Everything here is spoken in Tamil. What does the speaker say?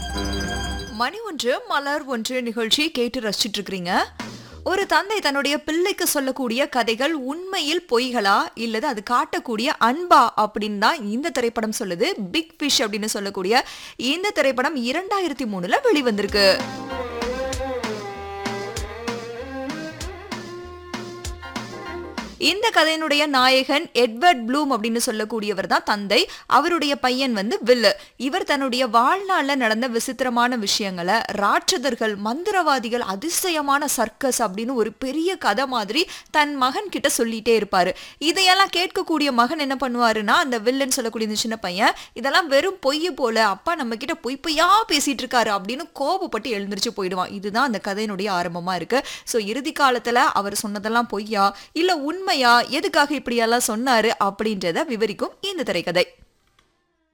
மணி ஒன்று மலர் ஒன்று நிகழ்ச்சி கேட்டு ரசிச்சிட்டு இருக்கிறீங்க ஒரு தந்தை தன்னுடைய பிள்ளைக்கு சொல்லக்கூடிய கதைகள் உண்மையில் பொய்களா இல்லது அது காட்டக்கூடிய அன்பா அப்படின்னு தான் இந்த திரைப்படம் சொல்லுது பிக் ஃபிஷ் அப்படின்னு சொல்லக்கூடிய இந்த திரைப்படம் இரண்டாயிரத்தி மூணுல வெளிவந்திருக்கு இந்த கதையினுடைய நாயகன் எட்வர்ட் ப்ளூம் அப்படின்னு சொல்லக்கூடியவர் தான் தந்தை அவருடைய பையன் வந்து வில்லு இவர் தன்னுடைய வாழ்நாள்ல நடந்த விசித்திரமான விஷயங்களை ராட்சதர்கள் மந்திரவாதிகள் அதிசயமான சர்க்கஸ் அப்படின்னு ஒரு பெரிய கதை மாதிரி தன் மகன் கிட்ட சொல்லிட்டே இருப்பாரு இதையெல்லாம் கேட்கக்கூடிய மகன் என்ன பண்ணுவாருன்னா அந்த வில்லன் சொல்லக்கூடிய இந்த சின்ன பையன் இதெல்லாம் வெறும் பொய் போல அப்பா நம்ம கிட்ட பொய் பொய்யா பேசிட்டு இருக்காரு அப்படின்னு கோபப்பட்டு எழுந்திருச்சு போயிடுவான் இதுதான் அந்த கதையினுடைய ஆரம்பமா இருக்கு ஸோ இறுதி காலத்துல அவர் சொன்னதெல்லாம் பொய்யா இல்ல உண்மையா எதுக்காக இப்படியெல்லாம் சொன்னாரு அப்படின்றத விவரிக்கும் இந்த திரைக்கதை